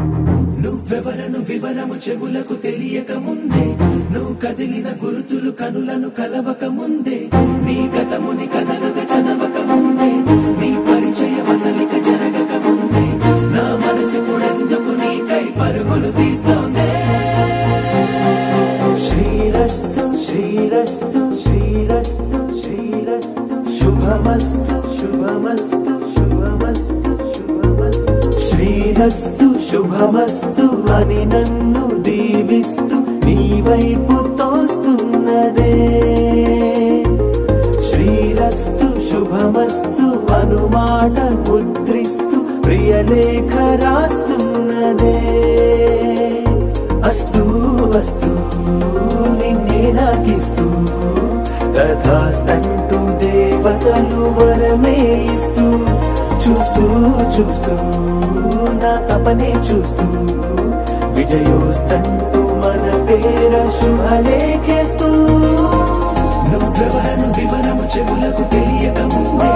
నువ్వెవరను వివరము చెవులకు తెలియక ముందే నువ్వు కదిలిన గురుతులు కనులను కలవక ముందే నీ గతముని కథలుగా చదవక ముందే నీ పరిచయ వసలిక జరగక ముందే నా మనసు పుడెందుకు నీకై పరుగులు తీస్తోందే శ్రీరస్తు శ్రీరస్తు శ్రీరస్తు శ్రీరస్తు శుభమస్తు శుభమస్తు శుభమస్తు శుభమస్తు శ్రీరస్తు శుభమస్తు అని నన్ను దీవిస్తూ నీ వైపు తోస్తున్నదే శ్రీరస్తు శుభమస్తు అనుమాట ముద్రిస్తూ ప్రియలేఖ రాస్తున్నదే అస్తు అస్తు నిన్నే నాకిస్తూ తథాస్తంటూ దేవతలు వరమే ఇస్తూ చూస్తూ చూస్తూ నా తపనే చూస్తూ విజయోస్తంటూ మన పేర శుభలేఖేస్తూ నువ్వెవరను వివరము చెవులకు తెలియక ముందే